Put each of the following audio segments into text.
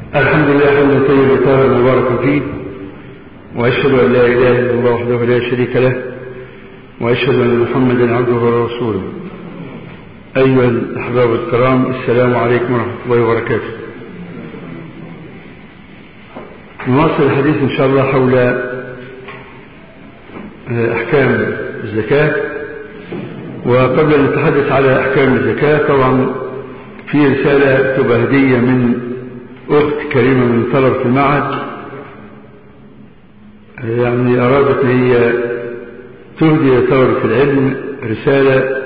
الحمد لله حمدا طيبا طاهرا مباركا فيه واشهد ان لا اله الا الله وحده لا شريك له واشهد ان محمدا عبده ورسوله ايها الاحباب الكرام السلام عليكم ورحمه الله وبركاته نواصل الحديث ان شاء الله حول احكام الزكاه وقبل ان نتحدث على احكام الزكاه طبعا في رساله تبقى هديه من أخت كريمة من طلبة المعهد يعني أرادت أن هي تهدي طلبة العلم رسالة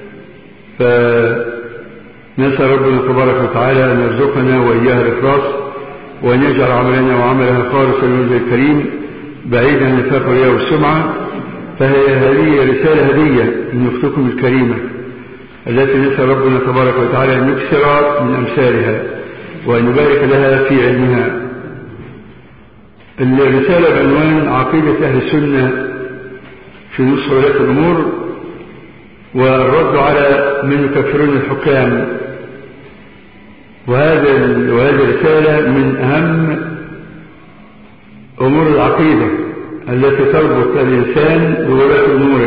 فنسأل ربنا تبارك وتعالى أن يرزقنا وإياها الإخلاص وأن يجعل عملنا وعملها خالصا لوجه الكريم بعيدا عن النفاق والرياء والسمعة فهي هذه رسالة هدية من أختكم الكريمة التي نسأل ربنا تبارك وتعالى أن يكسر من أمثالها وأن يبارك لها في علمها الرسالة بعنوان عقيدة أهل السنة في نصف ولاة الأمور والرد على من يكفرون الحكام وهذا وهذه الرسالة من أهم أمور العقيدة التي تربط الإنسان بولاة أموره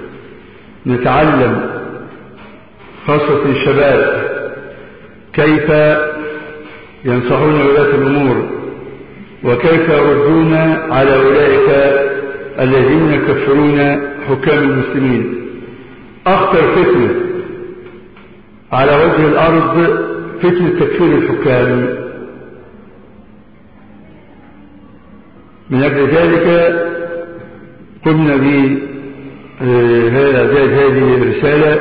نتعلم خاصة الشباب كيف ينصحون ولاة الأمور وكيف يردون على أولئك الذين يكفرون حكام المسلمين أخطر فتنة على وجه الأرض فتنة تكفير الحكام من أجل ذلك قمنا بإعداد هذه الرسالة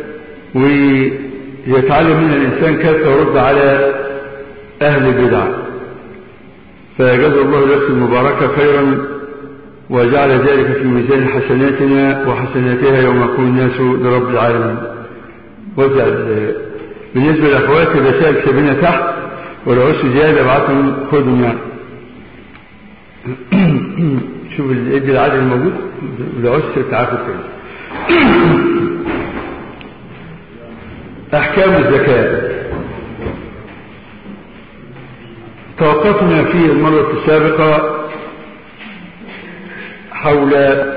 ويتعلم منها الإنسان كيف يرد على أهل البدع فجزا الله نفس المباركة خيرا وجعل ذلك في ميزان حسناتنا وحسناتها يوم يكون الناس لرب العالمين وجعل بالنسبة للأخوات الرسائل سبينة تحت ولو عشت زيادة ابعتهم خذهم يعني شوف الإد العدد الموجود ولو عشت تعافوا كده أحكام الزكاة توقفنا في المرة السابقة حول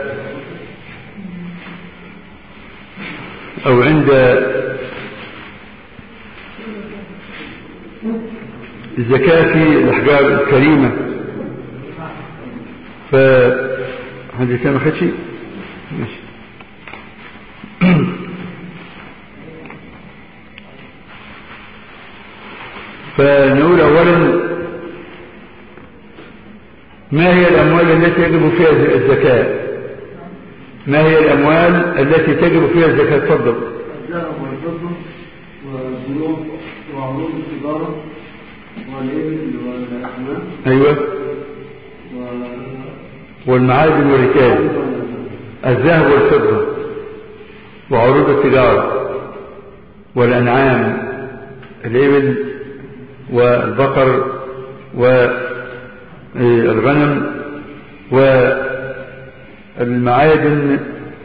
أو عند الزكاة في الأحجار الكريمة فهذه كان خدشي ماشي فنقول أولا ما هي الأموال التي يجب فيها الزكاة ما هي الأموال التي تجب فيها الزكاة تفضل الذهب والفضة والبنوك وعروض التجارة والإبل والأحمام أيوة والمعادن والركاز الذهب والفضة وعروض التجارة والأنعام الإبل والبقر والغنم والمعادن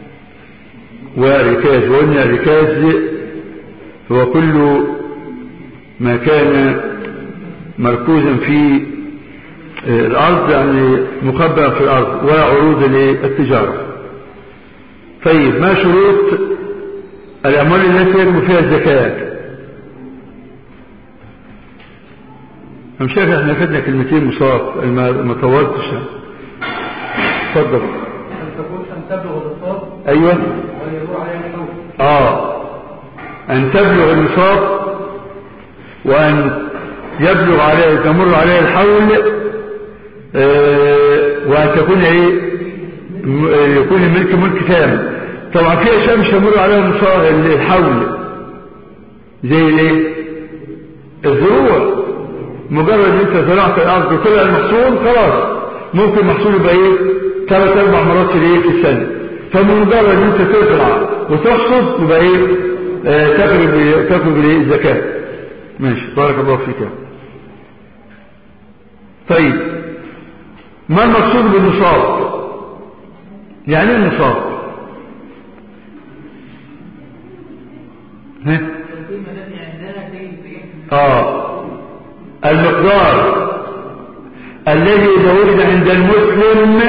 والركاز وقلنا الركاز هو كل ما كان مركوزا في الأرض يعني مخبأ في الأرض وعروض للتجارة طيب ما شروط الأموال التي يجب فيها الزكاة مش شايف احنا خدنا كلمتين مصاب ما طولتش اتفضل أن تكون أن تبلغ النصاب ايوه ويمر عليها الحول اه ان تبلغ النصاب وان يبلغ عليه تمر عليه الحول آه وان تكون ايه م- يكون الملك ملك تام طبعا في اشياء مش هيمر عليها النصاب الحول زي الايه الزروع مجرد ان انت زرعت الارض وطلع المحصول خلاص ممكن المحصول يبقى ايه ثلاث اربع مرات في الايه في السنه فمجرد ان انت تزرع وتحصد يبقى ايه آه تقرب تقرب الايه الزكاه ماشي بارك الله فيك طيب ما المقصود بالنصاب يعني ايه النصاب ها القيمة التي عندنا في في اه المقدار الذي إذا وجد عند المسلم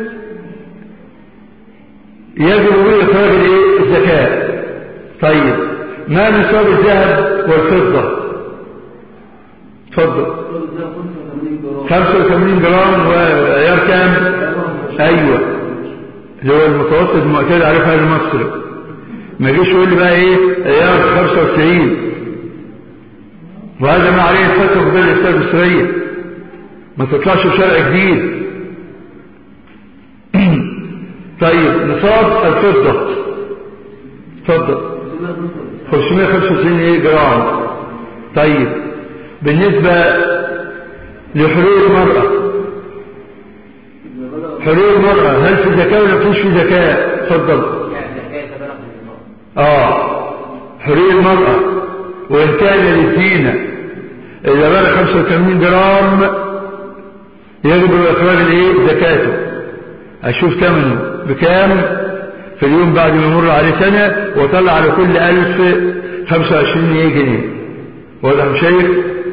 يجب به إخراج الإيه؟ الزكاة طيب ما نصاب الذهب والفضة تفضل كل ده 85 85 جرام جرام وعيار كام ايوه اللي هو المتوسط المعتاد عليه في هذا مصر ما يجيش يقول لي بقى ايه عيار 95 وهذا ما عليه الفتوى في بلد الاسلام المصريه ما تطلعش بشرع جديد طيب نصاب الفضه اتفضل 595 ايه جرام طيب بالنسبة لحلول المرأة حلول المرأة هل في زكاة ولا فيش في زكاة اتفضل اه حلول المرأة وإن كان للزينة إذا بلغ 85 جرام يجب إخراج الإيه زكاته أشوف ثمنه بكام في اليوم بعد ما يمر عليه سنة وطلع على كل ألف 25 جنيه واضح يا شيخ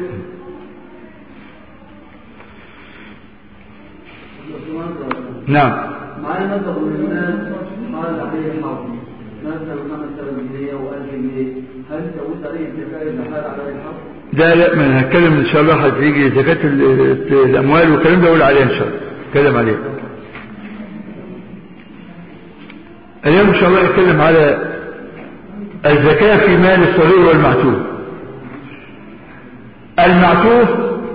نعم معايا مبلغ من الناس قال عليه الحول مثلا 5000 جنيه و1000 جنيه هل تقول عليه الزكاه اذا حال عليه الحول؟ لا لا ما انا هتكلم ان شاء الله هتيجي زكاة ال- الاموال والكلام ده اقول عليه ان شاء الله اتكلم عليه اليوم ان شاء الله نتكلم على الزكاة في مال الصغير والمعتوه المعتوه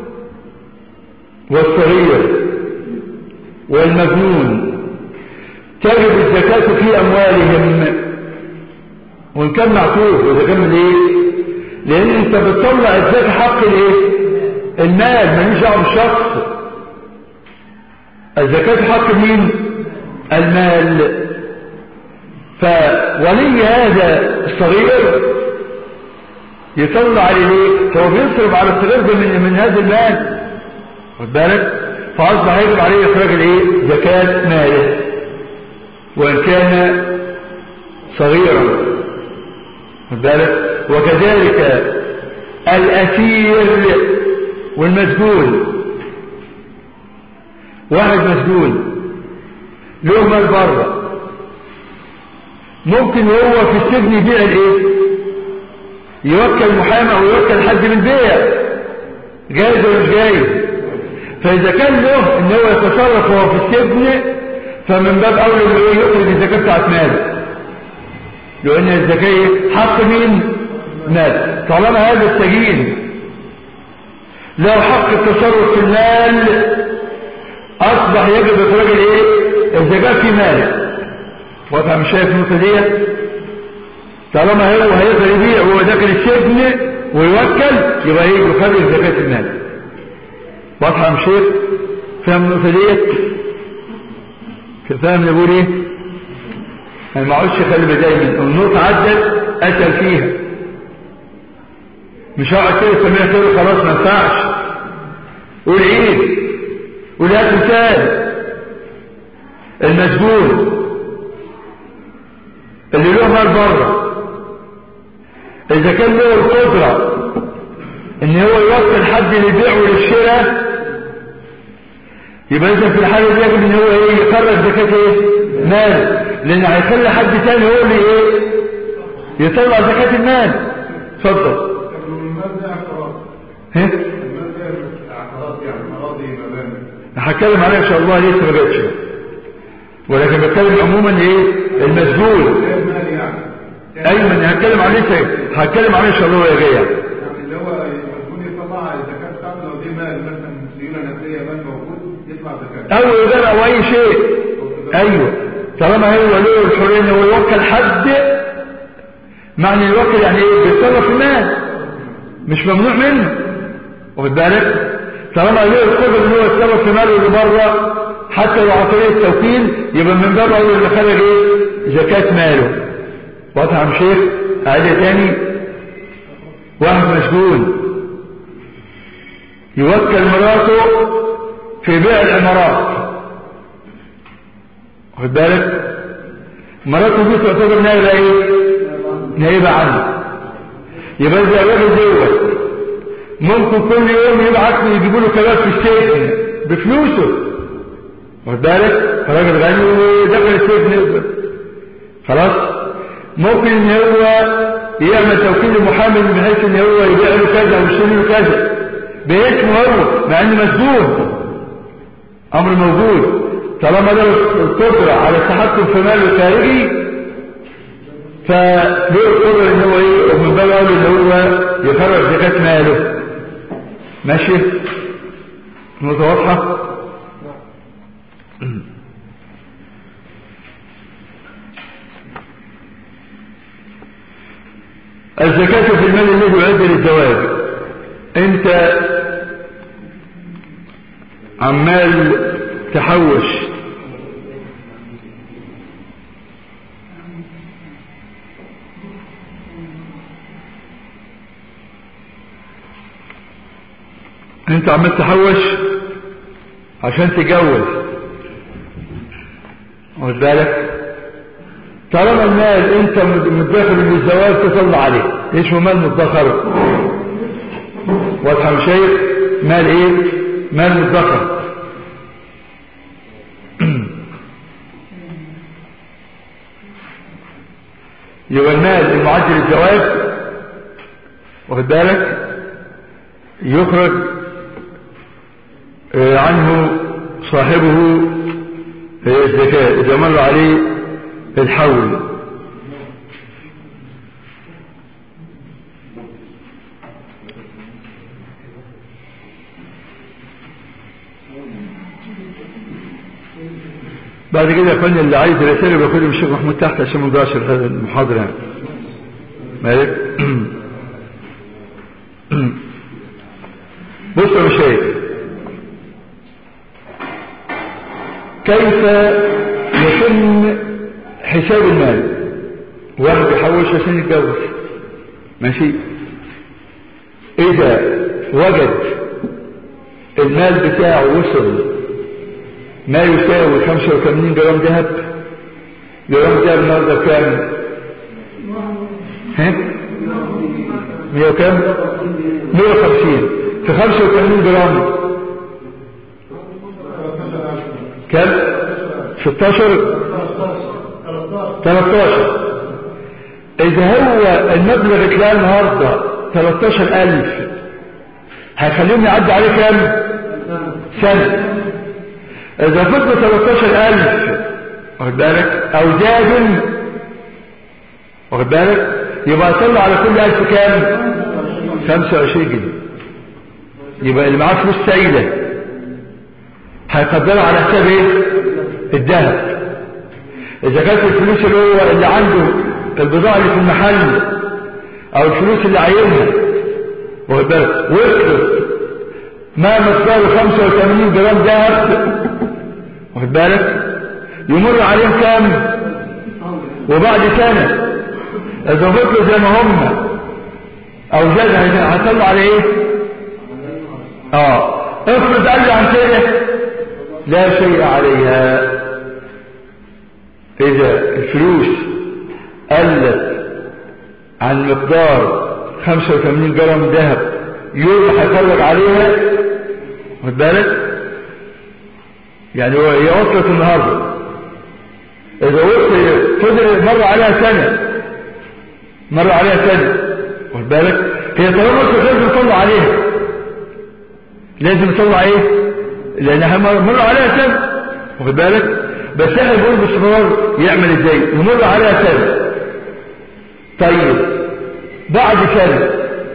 والصغير والمجنون تجب الزكاة في أموالهم وإن كان معتوه وإذا كان من إيه؟ لأن أنت بتطلع الزكاة حق الإيه؟ المال ماليش دعوه بالشخص الزكاة حق مين؟ المال فولي هذا الصغير يطلع عليه ايه هو بيصرف على الصغير ده من, من هذا المال خد بالك فاصبح يجب عليه اخراج الايه زكاه ماله وان كان صغيرا خد بالك وكذلك الاسير والمسجون واحد مسجون له مال بره ممكن هو في السجن يبيع الايه يوكل محامي او يوكل حد من بيع جايز ولا مش جايز فاذا كان له ان هو يتصرف وهو في السجن فمن باب اولى انه ايه يخرج الزكاه بتاعت ماله لان الزكاه حق مين مال طالما هذا السجين له حق التصرف في المال اصبح يجب اخراج الايه الزكاه في ماله واضح مش شايف النقطه ديت طالما هو هيقدر يبيع وهو داخل السجن ويوكل يبقى ايه يخرج زكاة المال واضحة يا مشير فاهم النقطة ديت فاهم اللي بقول ايه انا ما اقعدش خلي دايما النقطة عدت اسأل فيها مش هقعد كده سميها كده خلاص ما ينفعش قول عيد قول هات مثال المسجون اللي له مال بره اذا كان له القدرة ان هو يوكل حد للبيع وللشراء يبقى اذا في الحالة دي يجب ان هو ايه يخرج زكاة ايه مال لان هيخلي حد تاني هو اللي ايه يطلع زكاة المال اتفضل المال ده اعتراض ها المال ده اعتراض يعني اراضي مباني هتكلم عليها ان شاء الله لسه ما جاتش ولكن بتكلم عموما ايه المسجون المال يعني ايوه انا هتكلم عليه سي- هتكلم عليه ان شاء الله وهي جايه يعني اللي هو المسؤول يطلع الزكاه بتاعته لو دي مال مثلا سيوله نقديه مال موجود يطلع زكاه او يدار او اي شيء ايوه طالما هو له الحريه ان هو يوكل حد معنى يوكل يعني ايه بيتصرف في المال مش ممنوع منه واخد بالك طالما له القدره ان هو يتصرف في ماله اللي بره حتى لو عن طريق التوكيل يبقى من بره هو اللي خرج ايه زكاه ماله واضح يا عم شيخ اعيدها تاني واحد مسجون يوكل مراته في بيع العمارات واخد بالك مراته دي تعتبر نائبة ايه نائبة عنه يبقى اذا الراجل دوت ممكن كل يوم يبعت له يجيبوا له كباب في السجن بفلوسه واخد بالك راجل غني ودخل السجن خلاص ممكن ان هو يعمل توكيل لمحامي بحيث ان هو يبيع له كذا ويشتري له كذا باسمه هو مع انه مسجون امر موجود طالما له القدره على التحكم في ماله الخارجي فله القدره ان هو ايه ومن باب اولى ان هو يخرج زكاه ماله ماشي نقطه واضحه الزكاة في المال الذي يعد للزواج انت عمال تحوش انت عمال تحوش عشان تجوز واخد بالك طالما المال انت مدخر للزواج تطلع عليه اسمه مال مدخر واضحه مش شايف مال ايه مال مدخر يبقى المال المعد للزواج واخد بالك يخرج عنه صاحبه الزكاة إذا مر عليه الحول بعد كده يا فندم اللي عايز رسالة بياخدها من الشيخ محمود تحت عشان ما نضيعش هذا المحاضرة يعني مالك بص يا مشايخ كيف يتم حساب المال واحد يحوش عشان يتجوز ماشي اذا وجد المال بتاعه وصل ما يساوي 85 جرام ذهب جرام ذهب النهارده بكام؟ ها؟ 100 وكام؟ 150 في 85 جرام كم؟ 16 13 إذا هو المبلغ تلاقيه النهارده 13000 هيخليهم يعدي عليه كام؟ سنة إذا فضل 13000 واخد بالك أو زاد واخد بالك يبقى يطلع على كل 1000 كام؟ 25 جنيه يبقى اللي معاه فلوس سائلة هيقدرها على حساب ايه؟ الذهب إذا كانت الفلوس اللي هو اللي عنده البضاعة اللي في المحل أو الفلوس اللي عاينها واخد بالك وصلت ما مقداره 85 جرام ذهب واخد بالك يمر عليهم كام وبعد سنة إذا فضلوا زي ما هم أو زاد هيطلع على إيه؟ آه افرض قال لي عن كده لا شيء عليها إذا الفلوس قلت عن مقدار 85 جرام ذهب يوم هيخرج عليها خد بالك يعني هو هي وصلت النهارده إذا وصل فضل مر عليها سنة مر عليها سنة خد بالك هي طالما وصلت لازم يطلع عليها لازم يطلع ايه لأنها مر عليها سنة واخد بالك بس احنا بنقول باستمرار يعمل ازاي يمر عليها سنة طيب بعد سنة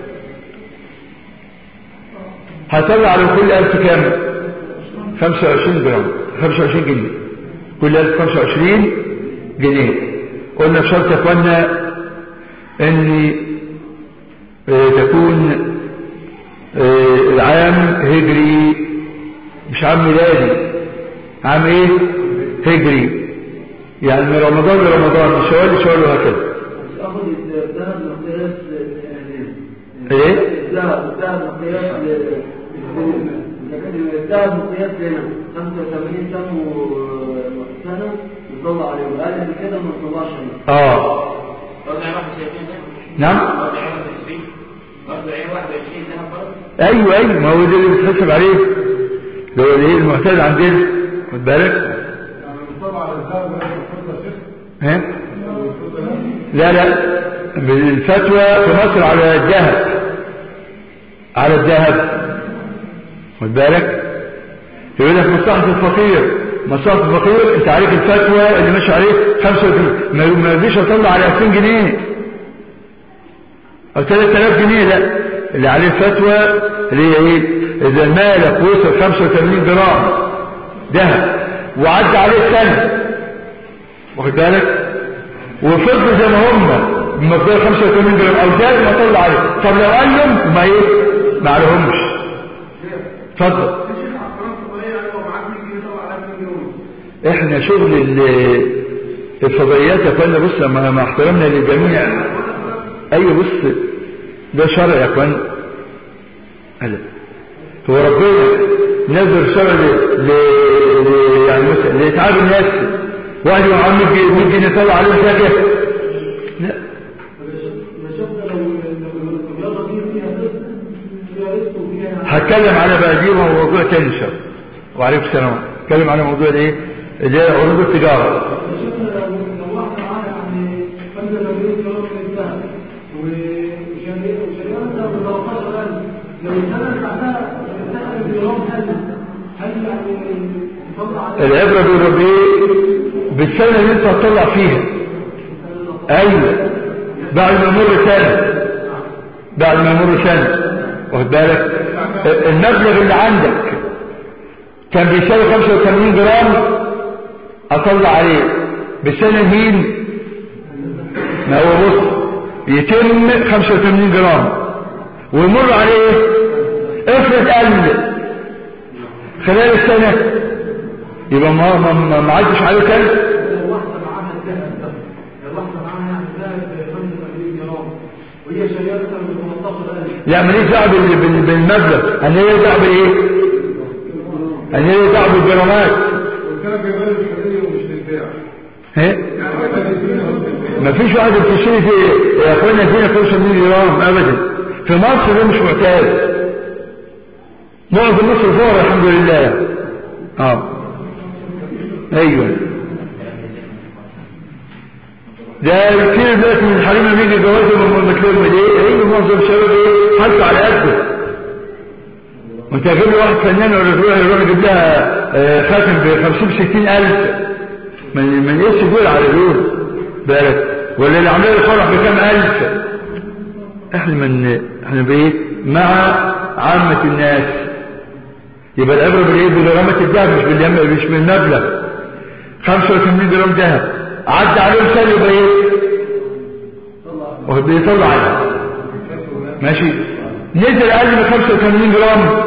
هطلع على كل ألف كام 25 جرام 25 جنيه كل ألف 25 جنيه قلنا بشرط يا اخوانا ان اه تكون اه العام هجري مش عام ميلادي عام ايه هجري يعني من رمضان لرمضان من شوال لشوال وهكذا اخذ الذهب مقياس ايه الذهب الذهب مقياس الذهب مقياس لنا 85 سنة سنة يطلع عليه وقال من كده ما تطلعش عليه اه نعم برضه عين 21 ذهب برضه ايوه ايوه ما هو ده اللي بتحسب عليه ده هو الايه المعتاد عندنا خد بالك يعني المصاب على الذهب ولا الفضة شيخ ها لا لا الفتوى في مصر على الذهب على الذهب خد بالك يقول لك مصلحة الفقير مصلحة الفقير انت عارف الفتوى اللي ماشي عليه 35 ما ما يرضيش اطلع على 2000 جنيه او 3000 جنيه لا اللي عليه الفتوى اللي هي ايه اذا مالك وصل 85 جرام ذهب وعدى عليه سنه واخد بالك وفضل زي ما هم بمقدار 85 جرام او زاد ما طلع عليه طب لو قال لهم ما ايه ما عليهمش اتفضل الشيخ على القناة الفضائية يعني لو معاك 100 جنيه طلع على 2 جنيه احنا شغل ال- الفضائيات يا اخوانا بص مع مع احترامنا للجميع اي بص ده شرع يا اخوانا هلا هو ربنا نزل شرع ل... ل... ل... يعني مثلا لاتعاب الناس واحد يوم 100 جنيه طلع عليه زكاه لا ما شفنا لو لو الرياضة دي فيها رزق فيها رزق وفيها هتكلم على بقى دي موضوع تاني ان شاء الله وعليكم السلام اتكلم على موضوع الايه اللي هي عروض التجاره شفنا لو لو واحدة معاها يعني 85 جرام من الذهب وشريان وشريان ب 13000 لو السنة بعدها سنة جرام هل هل يعني تطلع على العبرة بيقولوا بايه بالسنة اللي انت هتطلع فيها ايوه بعد ما يمر سنة بعد ما يمر سنة واخد بالك المبلغ اللي عندك كان بيساوي 85 جرام اطلع عليه بالسنة مين ما هو بص يتم 85 جرام ويمر عليه افرض قل خلال السنة يبقى ما ما ما- ما عدش عليه كلب لو واحدة معاها الذهب ده لو واحدة معاها يعني ذهب ب 85 جرام وهي شارية مثلا ب 18000 لا ماليش دعوه بال- بال- بالمبلغ انا ليا دعوه بايه انا ليا دعوه بالجرامات والكلام بيبقى للحرية ومش للبيع ها يعني بيبقى للدين ومش للبيع ما فيش واحد بتشتري في يا اخوانا فينا 500 جرام ابدا في مصر ده مش معتاد معظم مصر فقراء الحمد لله اه ايوه ده كتير دلوقتي من الحريم بيجي جوازهم من المكلمة ليه؟ ايه معظم الشباب ايه؟ حالته على قده وانت هتجيب لي واحد فنان ولا تروح يروح يجيب لها آه، خاتم ب 50 60 الف من من ايش دول على دول بالك ولا اللي عامل الفرح بكام الف احنا من احنا بايه مع عامة الناس يبقى العبرة بالايه بجرامة الذهب مش باليم مش بالمبلغ 85 جرام ذهب عدى عليهم سنة يبقى ايه وهو بيطلع عليه ماشي نزل اقل من 85 جرام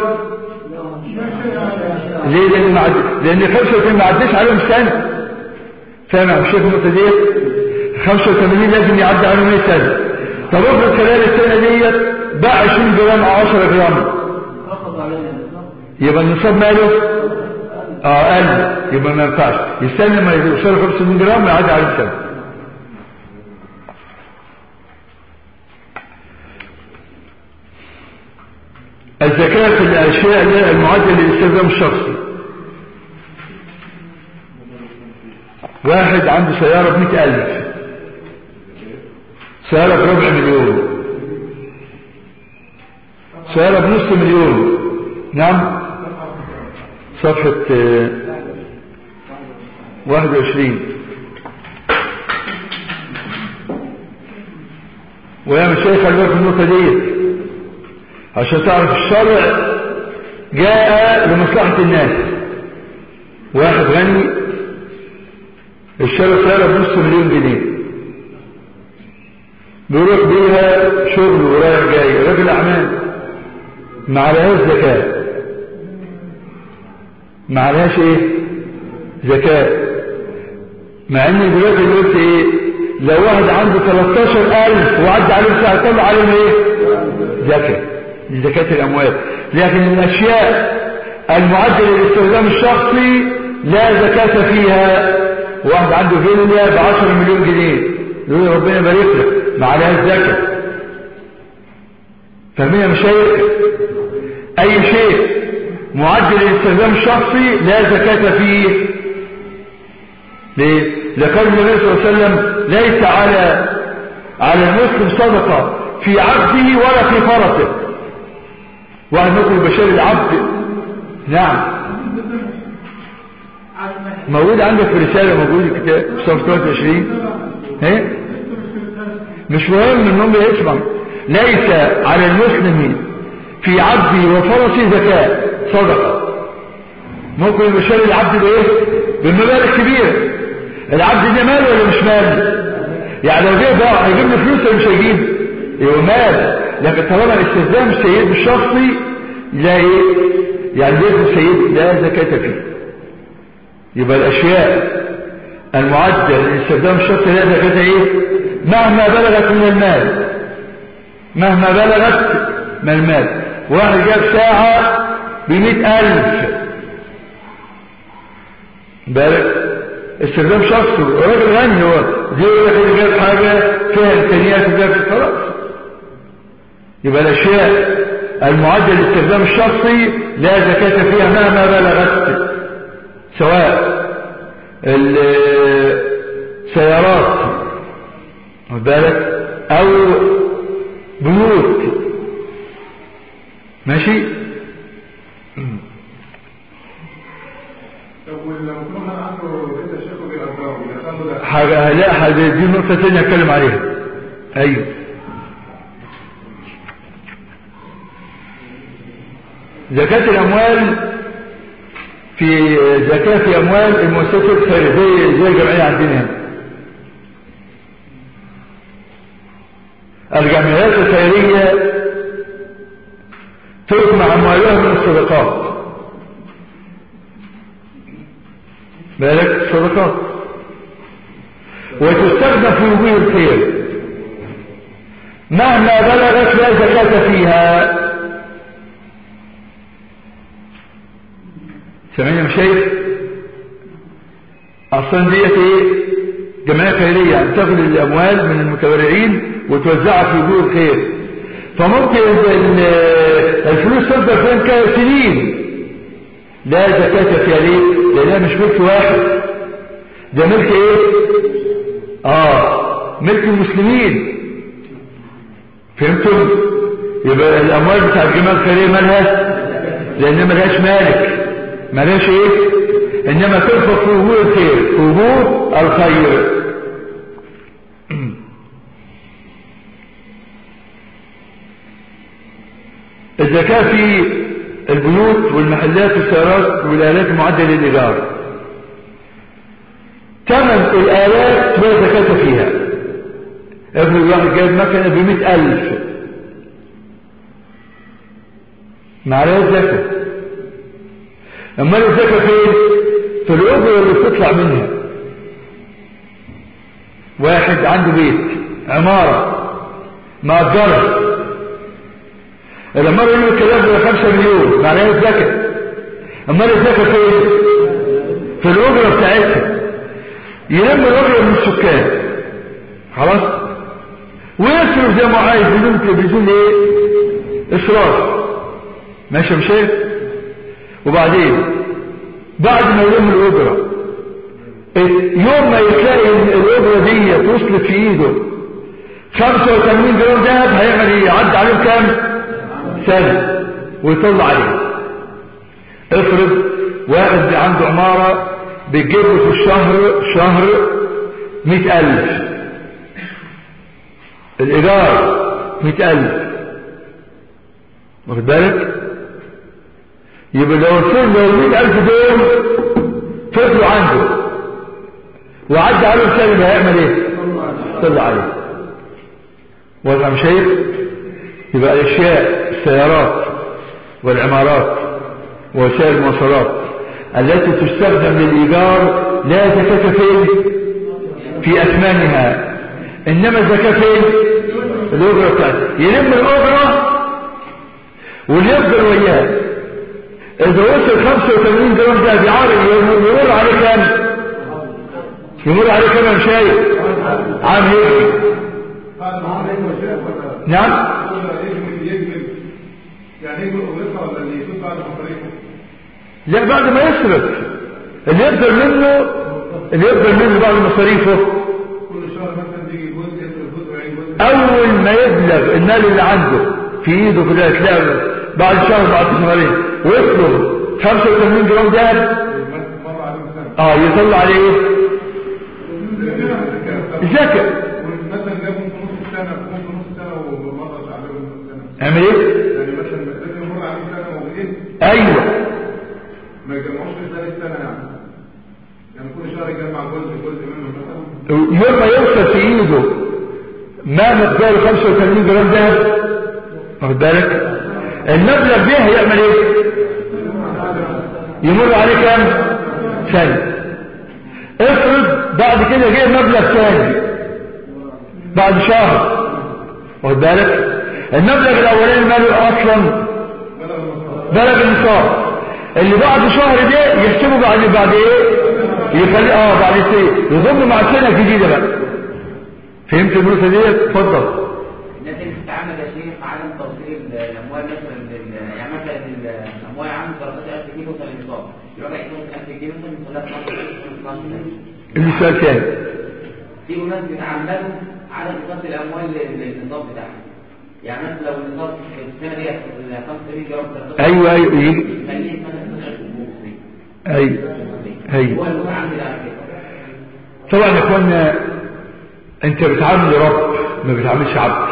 ليه لان ما عد... لان 85 ما عداش عليهم سنه فاهم يا شيخ النقطه دي 85 لازم يعدي عليهم 100 سنه طب افرض خلال السنه ديت بقى 20 جرام او 10 جرام رخص علينا يبقى النصاب ماله اه قل يبقى ما ينفعش يستنى ما يوصل 85 جرام ويعدي عليه سنه الزكاة في الأشياء اللي المعدل للاستخدام الشخصي واحد عنده سيارة بمئة ألف سيارة بربع مليون سيارة بنص مليون نعم صفحة آه، واحد وعشرين ويا مشايخ خلي بالك من النقطة دي عشان تعرف الشرع جاء لمصلحة الناس واحد غني اشترى سيارة بنص مليون جنيه بيروح بيها شغل ورايح جاي راجل اعمال ما عليهاش زكاة ما عليهاش ايه زكاة مع ان دلوقتي اللي قلت ايه لو واحد عنده 13000 وعدى عليه ساعة طلع عليهم ايه زكاة دي زكاة الاموال لكن الاشياء المعدل للاستخدام الشخصي لا زكاة فيها واحد عنده فيلا ب 10 مليون جنيه يقول ربنا يبارك لك ما عليها الزكاة فاهمين يا مشايخ اي شيء معد للاستخدام الشخصي لا زكاة فيه ليه؟ لقول النبي صلى الله عليه وسلم ليس على على المسلم صدقة في عبده ولا في فرسه واحد ممكن بشار العبد نعم موجود عندك في رسالة موجود الكتاب صفحة 23 ايه مش مهم انهم يسمع ليس على المسلم في عبده وفرسه زكاة صدقة ممكن يشاري العبد بايه بالمبالغ الكبيرة العبد ده مال ولا مش مال يعني لو جه بقى هيجيب له فلوس ولا مش هيجيب يبقى مال لكن طالما الاستخدام السيد الشخصي لا ايه يعني بيت السيد لا زكاة فيه يبقى الاشياء المعدة للاستخدام الشخصي لا زكاة ايه مهما بلغت من المال مهما بلغت من المال واحد جاب ساعة بمئة ألف بالك استخدام شخصي راجل غني هو زي واحد جاب حاجة فيها إمكانيات وجاب خلاص يبقى الأشياء المعدة للاستخدام الشخصي لا زكاة فيها مهما بلغت سواء السيارات واخد بالك أو بيوت ماشي طب ولو كنا عنده بيت الشيخ بيأجره بيأجره ده حاجة لا حاجة دي نقطة تانية اتكلم عليها ايوه زكاة الاموال في زكاة في اموال المؤسسات الخيرية زي زي الجمعية عندنا هنا الجمعيات الخيرية تجمع اموالها من الصدقات بالك صدقات وتستخدم في وجوه الخير مهما بلغت لا زكاة فيها سمعنا مشايخ اصلا ديت ايه جمعية خيرية يعني تاخد الاموال من المتبرعين وتوزعها في وجوه الخير فممكن ال- الفلوس تفضل فين كده سنين لا زكاة فيها ليه لانها مش ملك واحد ده ملك ايه اه ملك المسلمين فهمتم يبقى الاموال بتاع الجماعة الخيرية مالها لانها ملهاش مالك ملهاش ايه انما تنفق في وجوه الخير في وجوه الخير الزكاة في البيوت والمحلات والسيارات والآلات المعدة للإيجار ثمن الآلات لا زكاة فيها افرض واحد جايب مكنة بمئة ألف ما عليها زكاة أما الزكاة فين؟ في الأجرة اللي بتطلع منها واحد عنده بيت عمارة مأجرها لما يقول له الكلام ده 5 مليون معناها الزكاة اما الزكاة فين في الأجرة بتاعتها يلم الأجرة من السكان خلاص ويصرف زي ما عايز بدون بدون ايه اسراف ماشي يا مشايخ وبعدين بعد ما يلم الأجرة يوم ما يتلاقي الأجرة دي وصلت في ايده 85 جرام ذهب هيعمل ايه يعدي عليهم كام سنة ويطلع عليه افرض واحد عنده عمارة بيجيب له في الشهر شهر مئة ألف الإيجار مئة ألف واخد بالك يبقى لو وصل له المئة ألف دول فضلوا عنده وعدى عليهم سنة هيعمل ايه؟ طلع عليه وضع مشايخ يبقى الاشياء السيارات والعمارات ووسائل المواصلات التي تستخدم للإيجار لا زكاة فين في أثمانها إنما الزكاة فين الأجرة بتاعتها يلم الأجرة واللي يفضل وياه إذا وصل 85 جرام ده بيعارض يمر عليه كام يمر عليه كام يا مشايخ عام يجري بعد ما عمل ايه وشاف ولا نعم يجمل يجمل يعني يجي ويصل ولا اللي يفوت بعد مصاريفه لا بعد ما يصرف اللي يقدر منه اللي يقدر منه بعد مصاريفه كل شهر مثلا بيجي جزء يصرف جزء ويعين جزء اول ما يبلغ المال اللي عنده في ايده كده تلاقي بعد شهر بعد شهرين ويطلب 85 جرام ذهب مر عليه سنه اه يطلع عليه ايه زكاة. زكاة مثلا جابهم في نص السنه جابهم في نص السنه ومرة عليهم نص السنه اعمل ايه يعني مثلا لازم يمر عليه سنه موجودين ايوه ما يجمعوش في ثالث سنه يعني يعني كل شهر يجمع جزء جزء منه مثلا يوم ما يوصل في ايده ما مقداره 85 جرام ذهب واخد بالك المبلغ ده هيعمل ايه يمر عليه كام سنه افرض بعد كده جه مبلغ ثاني بعد شهر واخد بالك المبلغ الاولاني ماله اصلا بلغ النصاب اللي بعد شهر ده يحسبه بعد بعد ايه يخلي اه بعد سنه يضم مع السنه الجديده بقى فهمت النقطه دي اتفضل الناس اللي بتتعامل يا شيخ عدم توصيل الاموال مثلا لل- يعني مثلا الاموال عنده 13000 جنيه توصل للنصاب يروح يحسب 1000 جنيه مثلا يوصل لها 12000 اللي سؤال تاني في ناس بيتعمدوا عدم توصيل الاموال لل- للنصاب بتاعها يعني مثلا لو النصاب في السنه دي 85 جرام 13 ايوه ايوه يجي خليه مثلا 12000 جنيه ايوه هو ايوه المتعمد على كده طبعا يا اخوانا انت بتعامل رب ما بتعاملش عبد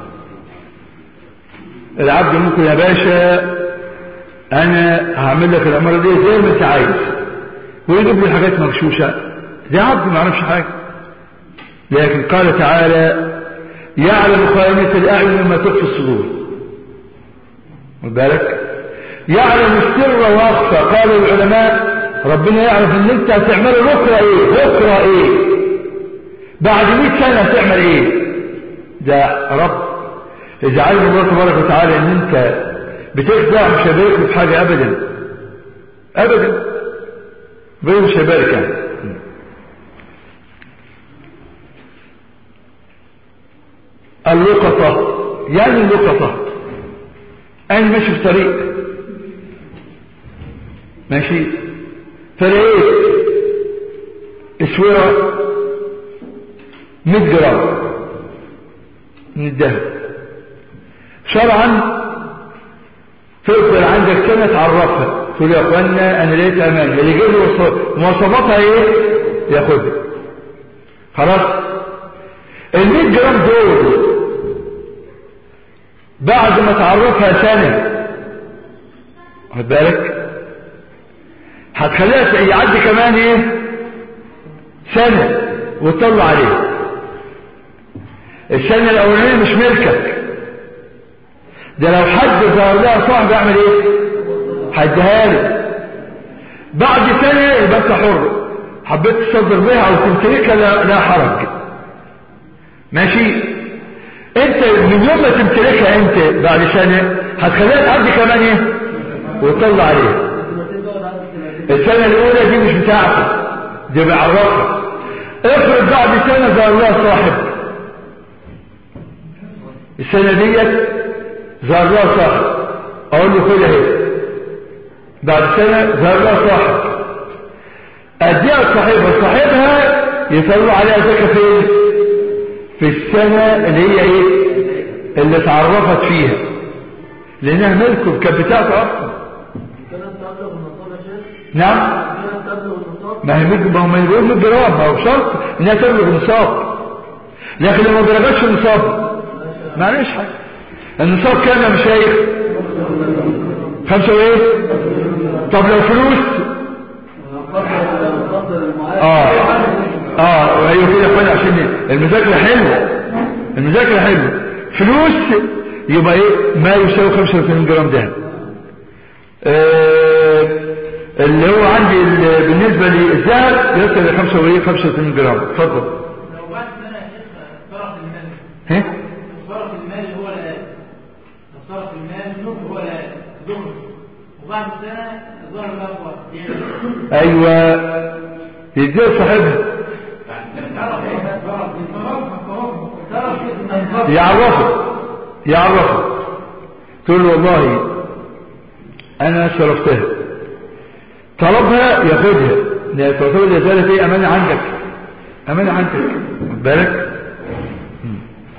العبد ممكن يا باشا انا هعمل لك الاماره دي زي ما انت عايز ويجيب لي حاجات مغشوشه ده عبد ما يعرفش حاجه لكن قال تعالى يعلم خائنة الاعين وما تخفي الصدور خد بالك يعلم السر واخفى قال العلماء ربنا يعرف ان انت هتعمله بكره ايه بكره ايه بعد 100 سنه هتعمل ايه ده رب اذا علم الله تبارك وتعالى ان انت بتخدع مش هيبارك لك في حاجه ابدا ابدا ربنا مش هيبارك يعني اللقطة يعني اللقطة أنا ماشي في طريق ماشي فلقيت اسوره 100 جرام من الذهب شرعا تقدر عندك سنة تعرفها تقول يا اخوانا انا لقيت امان اللي يجيب لي وصف- مواصفاتها ايه ياخدها خلاص ال 100 جرام دول بعد ما تعرفها سنة خد بالك هتخليها يعدي كمان ايه سنة وتطلع عليه السنة الاولانية مش ملكك ده لو حد ظهر لها صاحب يعمل ايه هيديها له بعد سنة يبقى انت حر حبيت تصدر بيها او تمتلكها لا, لا حرج ماشي انت من يوم ما تمتلكها انت بعد سنة هتخليها تعدي كمان ايه وتطلع عليها السنة الاولى دي مش بتاعتك دي بيعرفها افرض بعد سنة ظهر لها صاحب السنة ديت ظهر لها صاحب اقول له خدها اهي بعد سنة ظهر لها صاحب اديها صاحبها صاحبها يطلع عليها زكاة فين في السنة اللي هي ايه اللي اتعرفت فيها لانها ملكه كانت بتاعته اصلا كانت تبلغ النصاب يا شيخ نعم كانت تبلغ النصاب ما هي ممكن ما هو ما يقول 100 جرام ما هو شرط انها تبلغ النصاب لكن لو ما بلغتش النصاب معلش حاجه النصاب كام يا مشايخ خمسة وايه طب لو فلوس قدر المعاد اه اه ايوه كده يا اخواني عشان المذاكره حلوه المذاكره حلوه فلوس يبقى ايه ما يساوي 85 جرام دهب آه اللي هو عندي ال- بالنسبه للذهب يصل ل 85 جرام اتفضل لو بعد سنة يا شيخ صرف المال ها صرف المال هو الآن صرف المال نصف هو الآن ظهر وبعد سنة ظهر الأقوى يعني ايوه يديها صاحبها يعرفه يعرفه تقول له والله انا صرفتها طلبها ياخدها لان تعتبر الازاله ايه امانه عندك امانه عندك خد بالك مم.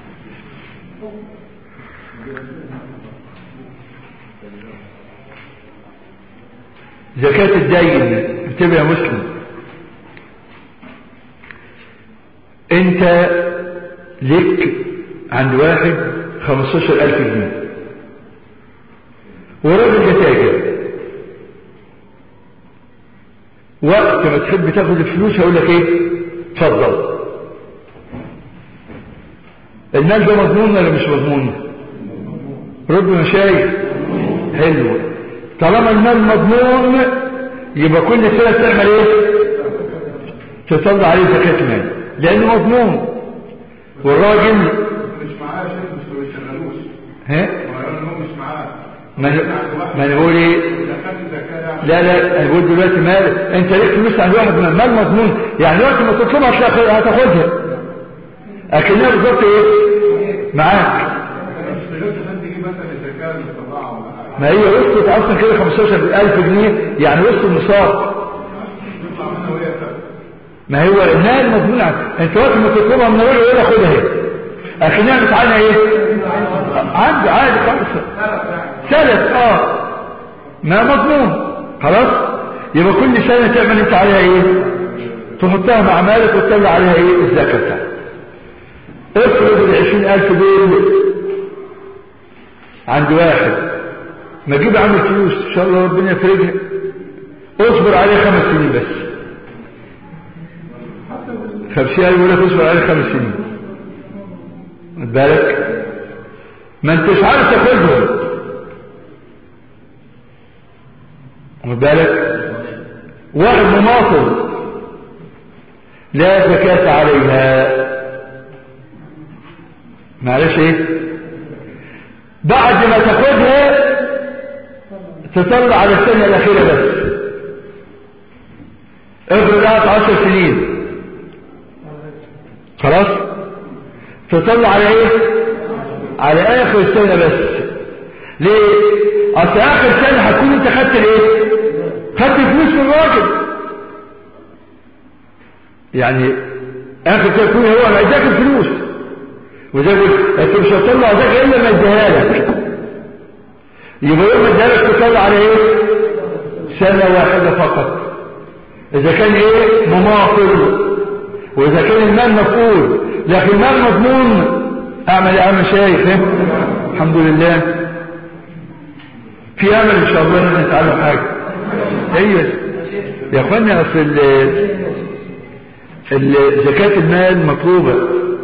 زكاة الدين انتبه يا مسلم انت لك عند واحد خمستاشر الف جنيه وراجل ده تاجر وقت ما تحب تاخد الفلوس هقول لك ايه اتفضل المال ده مضمون ولا مش مضمون رد مشايخ حلو طالما المال مضمون يبقى كل سنه تعمل ايه تطلع عليه زكاه المال لانه مضمون والراجل مش معاه شيء مش ما بيشغلوش ها ما قالوا ان هو مش معاه ما أنا- ما انا بقول ايه اذا خدت زكاه يعني لا لا انا بقول دلوقتي مال انت ليك فلوس عند واحد من المال مضمون يعني وقت ما تطلبها هتاخد- هتاخدها اكنها بالظبط ايه معاك انا اشتغلت عشان تجيب مثلا الزكاه اللي طلعها ولا حاجه ما هي وصلت اصلا كده 15000 جنيه يعني وصل النصاب تطلع منها وهي ثابته ما هو المال مضمون عنك انت وقت ما تطلبها من الراجل يقول خدها اهي اكنها بتعانى ايه عندي عادي خالص سلف اه ما مضمون خلاص يبقى كل سنه تعمل انت عليها ايه تحطها مع مالك وتطلع عليها ايه الزكاه بتاعتك افرض ال 20000 دول عند واحد ما اجيب عامل فلوس ان شاء الله ربنا يفرجها اصبر عليه خمس سنين بس خمسين ألف يقول لك اصبر عليه خمس سنين خد بالك ما انتش عارف تاخدهم خد بالك واحد مماطل لا زكاة عليها معلش ايه بعد ما تاخدها تطلع على السنة الأخيرة بس افرض قعدت عشر سنين خلاص تطلع على ايه على اخر السنة بس ليه اصل اخر سنة هتكون انت خدت الايه خدت فلوس من الراجل يعني اخر سنة تكون هو ما اداك الفلوس وزي ما قلت انت مش هتطلع زكاة الا ما اداها لك يبقى يوم ما اداها لك تطلع على ايه سنة واحدة فقط اذا كان ايه مماطل واذا كان المال مفقود لكن المال مضمون اعمل ايه يا عم شايف إيه؟ الحمد لله في امل ان شاء الله ان نتعلم حاجه ايوه يا اخوانا اصل ال- ال- زكاه المال مطلوبه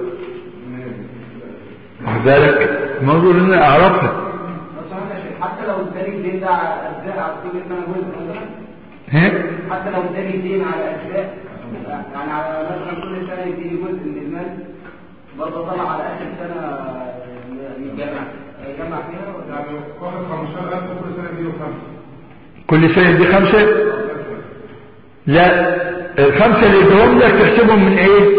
واخد بالك الموضوع ان انا اعرفها حتى لو اداني الدين ده على اجزاء على كل سنه جزء مثلا ها حتى لو اداني الدين على اجزاء يعني على مثلا كل سنه يديني جزء من المال برضه طلع على اخر سنه يتجمع يجمع فيها ولا يعني واخد 15000 كل سنه يجيله خمسه كل سنه دي خمسه لا الخمسه اللي ادهم لك تحسبهم من ايه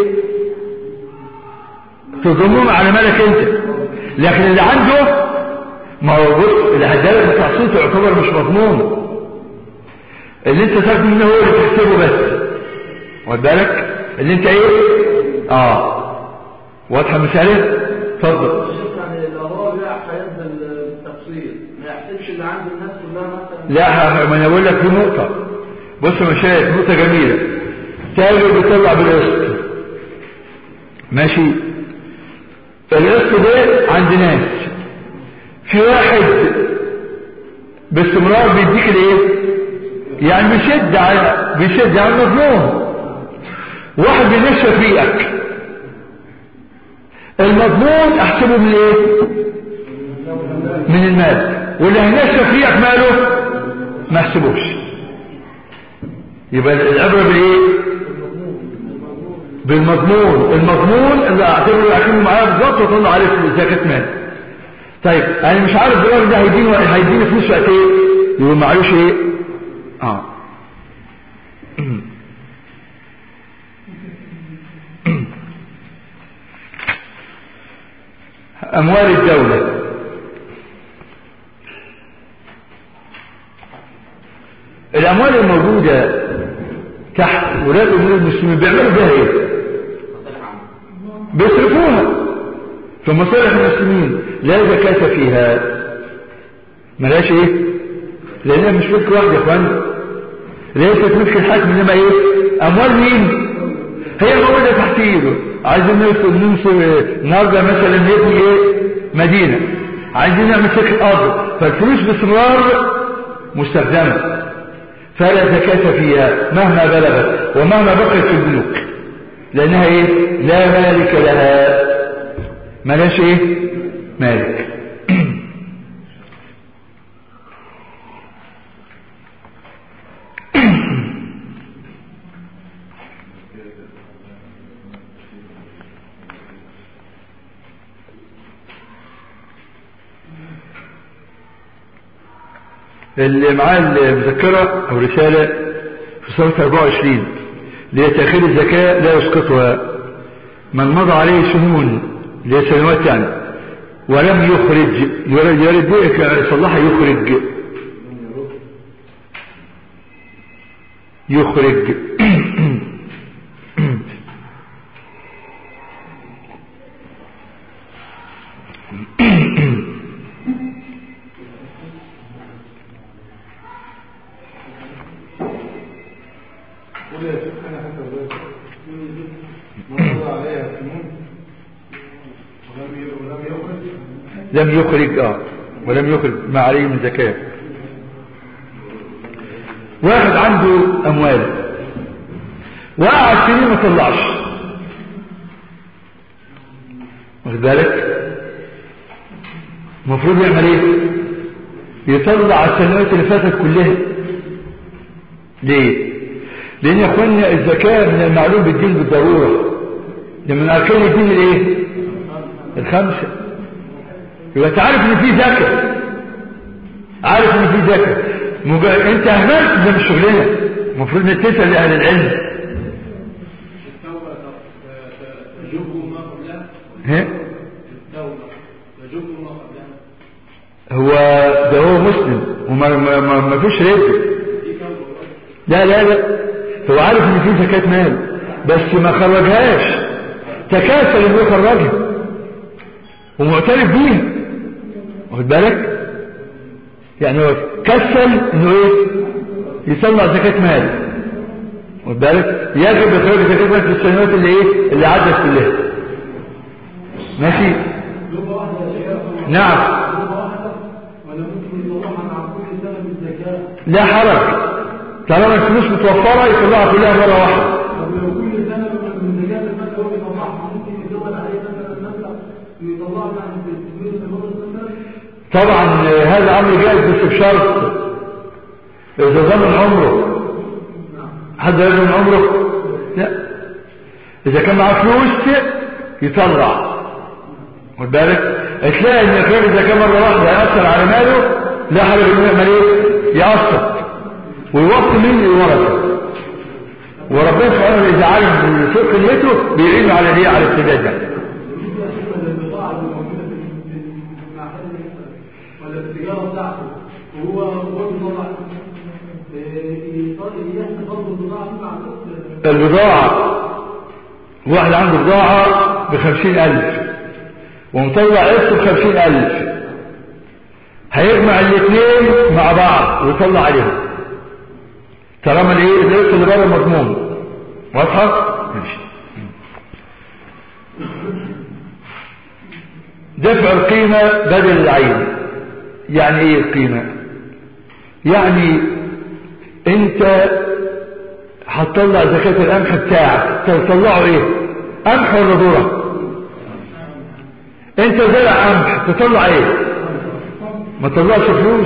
تضمهم على مالك انت لكن اللي عنده ما هو بص اللي هدالك بتحصيل يعتبر مش مضمون اللي انت تاخده منه هو اللي تحسبه بس واخد بالك اللي انت ايه اه واضحه المساله اتفضل الشيخ يعني لو هو بيع حياة بالتفصيل ما يحسبش اللي عند الناس كلها مثلا لا ما انا بقول لك في نقطة بص يا مشايخ نقطة جميلة تاجر بيطلع بالقسط ماشي القسط ده عند ناس في واحد باستمرار بيديك الايه يعني بيشد على بيشد على المظلوم واحد بينشف فيك المضمون احسبه من ايه من المال واللي هينشف فيك ماله ما احسبوش يبقى العبرة بالايه بالمضمون المضمون اللي اعتبره اكنه معايا بالظبط واطلع عليه زكاة مال طيب انا مش عارف الراجل ده هيديني هيديني فلوس وقت ايه يقول معلوش ايه اه اموال الدولة الأموال الموجودة تحت ولاة أمور المسلمين بيعملوا بها إيه؟ بيصرفوها في مصالح المسلمين لا زكاة فيها ملاش إيه؟ لأنها مش ملك واحد يا إخوان ليست ملك الحاكم إنما إيه؟ أموال مين؟ هي موجودة تحت إيده عايزين ننصر ننصر النهارده مثلا نبني إيه؟ مدينة عايزين نعمل سكة أرض فالفلوس باستمرار مستخدمة فلا زكاة فيها مهما بلغت ومهما بقيت في البنوك لأنها إيه لا مالك لها ملاش إيه مالك اللي معاه المذكرة أو رسالة في صفحة 24 لتأخير الزكاة لا يسقطها من مضى عليه سنون لسنوات يعني ولم يخرج يرد يرد يصلحها يخرج يخرج قول يا شيخ انا حتى ولاد مرضى عليها سنون ولم ي- ولم يخرج لم يخرج اه ولم يخرج ما عليه من زكاة واحد عنده اموال وقعد سنين ما طلعش واخد بالك المفروض يعمل ايه يطلع السنوات اللي فاتت كلها ليه لان يا اخوانا الزكاة من المعلوم بالدين بالضرورة ده من اركان الدين الايه الخمسة يبقى انت عارف ان في زكاة عارف ان في زكاة مج... انت اهملت ده مش شغلنا المفروض انك تسال لاهل العلم التوبة تجب ما قبلها ها التوبة تجب ما قبلها هو ده هو مسلم وما ما, ما, ما فيش رد دي توبة لا لا لا هو عارف ان في زكاة مال بس ما خرجهاش تكاسل انه يخرجها ومعترف بيها واخد بالك يعني هو كسل انه ايه يطلع زكاة مال واخد بالك يجب اخراج زكاة مال في السنوات اللي ايه اللي عدت كلها ماشي توبة واحدة يا شيخ نعم توبة واحدة ولا ممكن يطلعها مع كل سنة بالزكاة لا حرج طالما الفلوس متوفرة يطلعها كلها مرة واحدة طب لو كل سنة من زكاة المال هو يطلعها ممكن يزود عليه مثلا مبلغ ويطلعها يعني في التكميل في مرة مثلا طبعا هذا امر جائز بس بشرط اذا ضمن عمره حد يضمن عمره لا اذا كان معاه فلوس يطلع خد بالك تلاقي ان اخراج الزكاه مره واحده هياثر على ماله لا حاجه انه يعمل ايه ياثر ويوصي مين الورثه وربنا سبحانه اذا عالم صدق نيته بيعينه على ايه على السداد ده بالنسبة يا شيخ للبضاعة اللي موجودة في في المحل مثلا ولا في التجارة بتاعته وهو هو بيطلع إيه، يطلع- يحسب برضه البضاعة دي مع الوقت البضاعة واحد عنده بضاعة بخمسين ألف ومطلع قسط بخمسين ألف هيجمع الاثنين مع بعض ويطلع عليهم طالما الايه القسط اللي بره مضمون واضحة؟ ماشي دفع القيمة بدل العين يعني ايه القيمة يعني انت هتطلع زكاة القمح بتاعك تطلعه ايه قمح ولا ذرة انت زرع قمح تطلع ايه ما تطلعش فلوس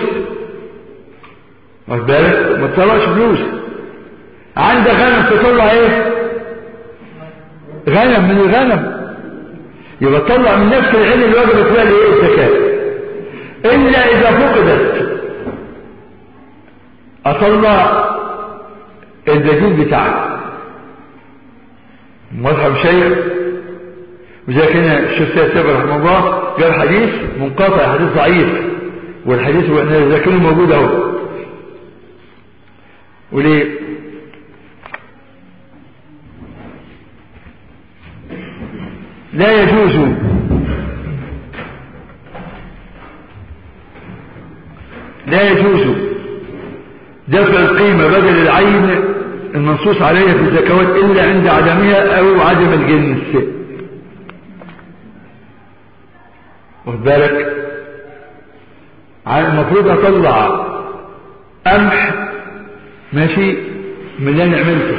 واخد بالك ما تطلعش فلوس عندك غنم تطلع ايه غنم من الغنم يبقى تطلع من نفس العين اللي وجبت فيها الايه الزكاة الا اذا فقدت اطلع الدليل بتاعك مذهب شيخ وزي كده الشيخ سيد سيد رحمه الله جاب حديث منقطع حديث ضعيف والحديث هو ان اذا كان موجود اهو وليه لا يجوز لا يجوز دفع القيمة بدل العين المنصوص عليها في الزكوات إلا عند عدمها أو عدم الجنس واخد بالك المفروض أطلع قمح ماشي من اللي أنا عملته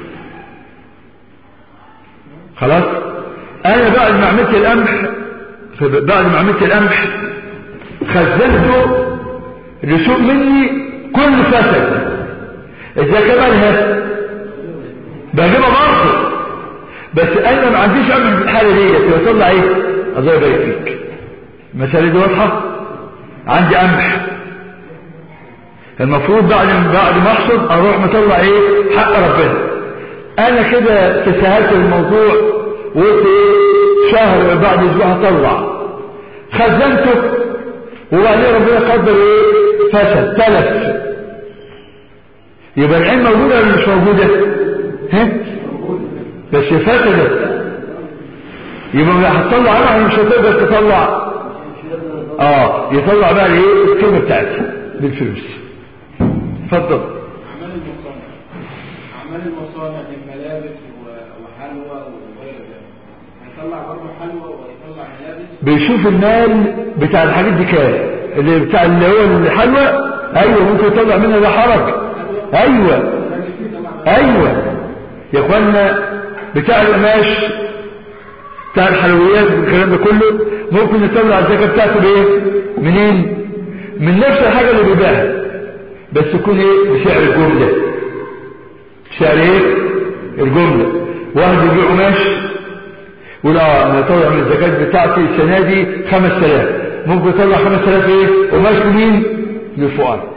خلاص أنا بعد ما عملت القمح بعد ما عملت القمح خزنته لسوق مني كل فسد إذا كمالها بجيبها برضه بس أنا ما عنديش أمل في الحالة دي بطلع إيه الله يبارك فيك المسألة دي واضحة عندي قمح المفروض بعد بعد ما احصد اروح مطلع ايه حق ربنا انا كده تساهلت الموضوع وقلت ايه شهر بعد اسبوع هطلع خزنته وبعدين ربنا قدر ايه فسد تلف يبقى العين موجودة ولا مش موجودة ها بس فسدت يبقى هتطلع عنها مش هتقدر تطلع اه يطلع بقى ايه القيمه بتاعتها بالفلوس اتفضل أعمال المصانع أعمال المصانع من ملابس و- وحلوى وغير ذلك هيطلع برضه حلوى ويطلع ملابس بيشوف المال بتاع الحاجات دي كام اللي بتاع اللي هو الحلوى ايوه ممكن يطلع منها ده حرج ايوه ايوه يا اخوانا بتاع القماش بتاع الحلويات والكلام ده كله ممكن يطلع الزكاه بتاعته بايه منين من نفس الحاجه اللي بيبيعها بس تكون ايه بسعر الجمله سعر ايه الجمله واحد يبيع قماش يقول اه انا طلع من الزكاه بتاعتي السنه دي 5000 ممكن يطلع 5000 ايه قماش لمين للفقراء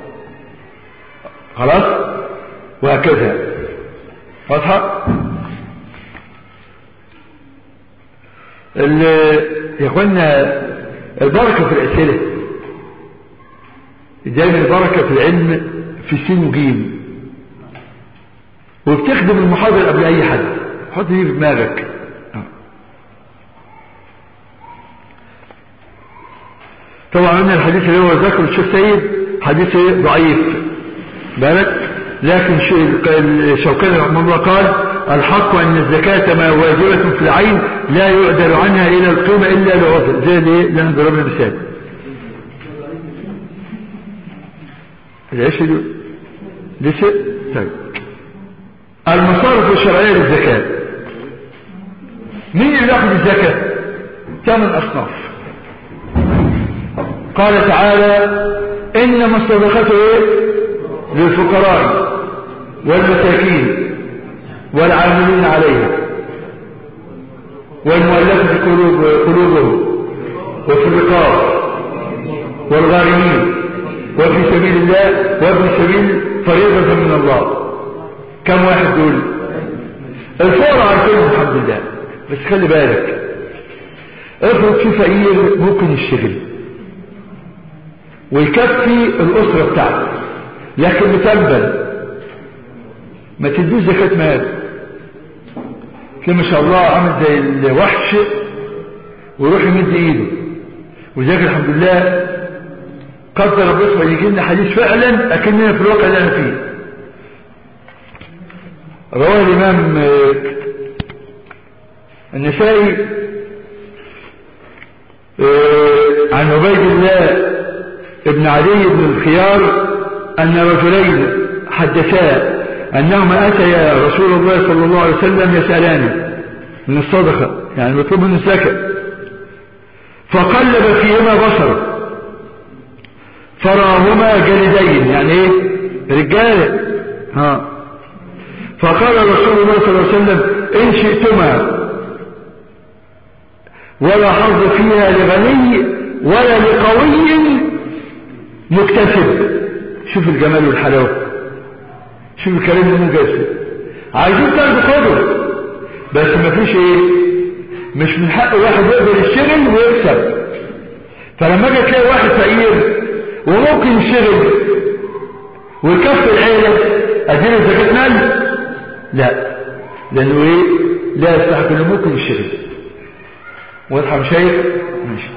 خلاص وهكذا واضحه ال- يا اخوانا البركه في الاسئله دايما البركه في العلم في سين وجيم وبتخدم المحاضر قبل اي حد حط دي في دماغك آه. طبعا ان الحديث اللي هو ذكر الشيخ سيد حديث إيه؟ ضعيف بالك لكن ش- الشوكاني رحمه الله قال الحق ان الزكاة ما واجبة في العين لا يعدل عنها الى القيمة الا لعذر زي اللي اللي انا ضربنا مثال العيش دي لسه طيب المصارف الشرعية للزكاة مين اللي ياخذ الزكاة ثمان اصناف قال تعالى انما الصدقات ايه للفقراء والمساكين والعاملين عليها والمؤلفة قلوب قلوبهم وفي الرقاب والغارمين وفي سبيل الله وابن سبيل فريضة من الله كم واحد دول الفقراء عارفينهم الحمد لله بس خلي بالك افرض في فقير ممكن يشتغل ويكفي الأسرة بتاعته لكن متنبل ما تدوش زكاة مال كده ما شاء الله عامل زي الوحش ويروح يمد ايده وذاك الحمد لله قدر ربنا يجي لنا حديث فعلا اكننا في الواقع اللي انا فيه رواه الامام آه، النسائي آه، عن عبيد الله ابن علي بن الخيار أن رجلين حدثا أنهما أتيا رسول الله صلى الله عليه وسلم يسألانه من الصدقة يعني بيطلب من الزكاة فقلب فيهما بصره فراهما جلدين يعني ايه رجاله ها فقال رسول الله صلى الله عليه وسلم ان شئتما ولا حظ فيها لغني ولا لقوي مكتسب شوف الجمال والحلاوه شوف الكلام المجسد عايزين تاخدوا خدوا بس مفيش ايه مش من حق واحد يقدر يشتغل ويكسب فلما اجي تلاقي واحد فقير وممكن يشتغل ويكفي العيلة اديله زكاة مال لا لانه ايه لا يستحق انه ممكن يشتري واضحه يا شيخ ماشي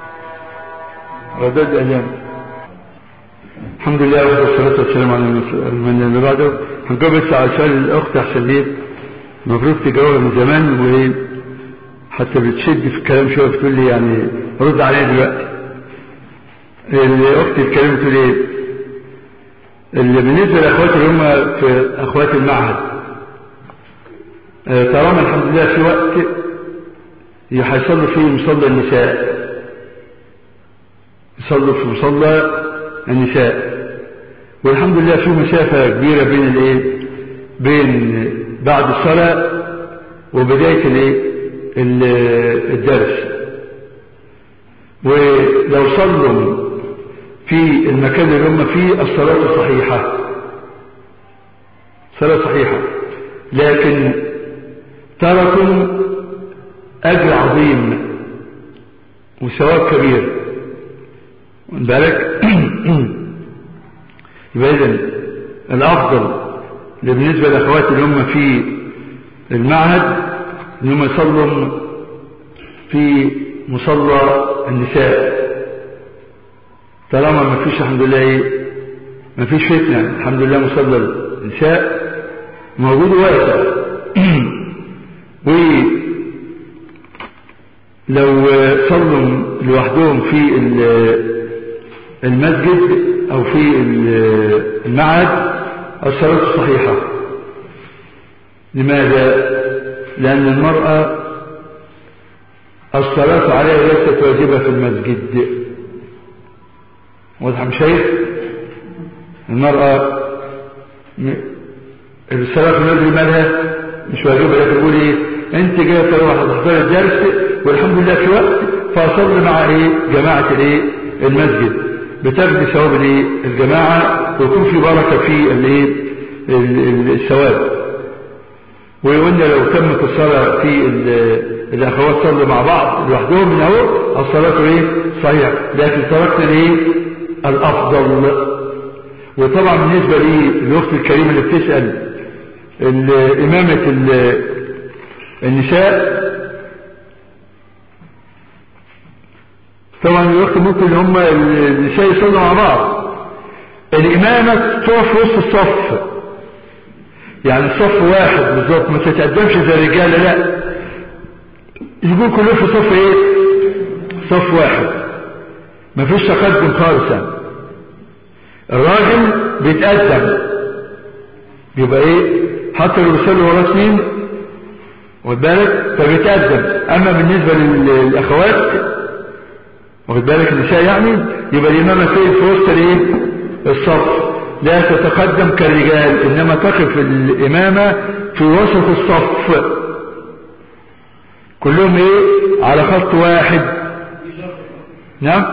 رداد الاذان الحمد لله والصلاة والسلام على من اللي بعده هنجاوب بس على سؤال الأخت أحسن ليه المفروض تجاوبها من زمان وإيه حتى بتشد في الكلام شوية بتقول لي يعني رد عليها دلوقتي الأخت اتكلمت تقول إيه اللي بالنسبة لأخواتي اللي هم في أخوات المعهد آه، طالما الحمد لله في وقت هيصلوا فيه مصلى النساء يصلوا في مصلى النساء والحمد لله في مسافة كبيرة بين الايه بين بعد الصلاة وبداية الايه ال- الدرس ولو صلوا في المكان اللي هم فيه الصلاة صحيحة صلاة صحيحة لكن تركوا أجر عظيم وثواب كبير واخد بالك يبقى إذن الأفضل اللي بالنسبة للأخوات اللي هم في المعهد إن هم يصلوا في مصلى النساء طالما ما فيش الحمد لله ايه ما فيش فتنة الحمد لله مصلى النساء موجود واسع ولو صلوا لوحدهم في المسجد او في المعهد الصلاة صحيحة لماذا لأن المرأة الصلاة عليها ليست واجبة في المسجد واضح مش شايف المرأة م- الصلاة في المسجد مالها مش واجبة لكن تقول ايه انت جاي تروح تحضر الدرس والحمد لله في وقت فاصلي مع ايه جماعة الايه المسجد بتاخدي ثواب الايه الجماعة ويكون في بركة في الايه ال- ال- الثواب وقلنا لو تمت الصلاة في ال- الأخوات صلوا مع بعض لوحدهم من أهو الصلاة إيه صحيح لكن تركنا الإيه الأفضل وطبعا بالنسبة للأخت الكريمة اللي بتسأل ال- إمامة ال- النساء طبعا الوقت ممكن ان هم النساء يصلوا مع بعض الإمامة تقف في وسط الصف يعني الصف واحد بالظبط ما تتقدمش زي الرجاله لا يكون كلهم في صف ايه صف واحد ما فيش تقدم خالص يعني. الراجل بيتقدم بيبقى ايه حتى لو بيصلي وراه اثنين واخد بالك فبيتقدم اما بالنسبه لل- للاخوات واخد بالك النساء يعني يبقى الامامه فين في وسط الايه الصف لا تتقدم كالرجال انما تقف الامامه في وسط الصف كلهم ايه على خط واحد نعم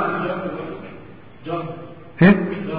ها؟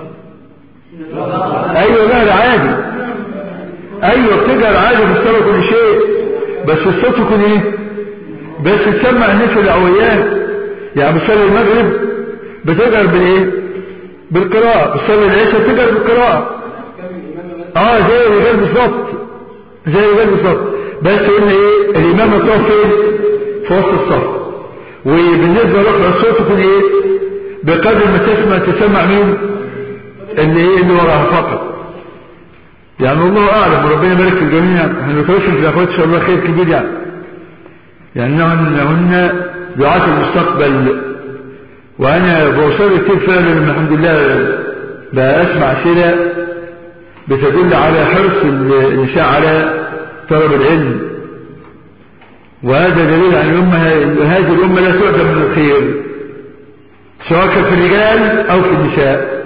ايوه لا ده عادي ايوه بتجهر عادي بالصلاه كل شيء بس الصوت يكون ايه بس تسمع الناس الاوليات يعني بتصلي المغرب بتجهر بالايه بالقراءه بتصلي العشاء بتجهر بالقراءه اه زي الرجال بالظبط زي الرجال بالظبط بس قلنا ايه الامامه تقف فين في وسط الصف وبالنسبه لرفع الصوت يكون ايه بقدر ما تسمع تسمع مين اللي ايه اللي وراها فقط يعني الله اعلم وربنا يبارك في الجميع احنا نتوسل في الاخوات ان شاء الله خير كبير يعني يعني هن هن دعاة المستقبل وانا بوصل كتير فعلا لما الحمد لله بقى اسمع اسئله بتدل على حرص النساء على طلب العلم وهذا دليل على الأمة هذه الأمة لا تعدم من الخير سواء كان في الرجال أو في النساء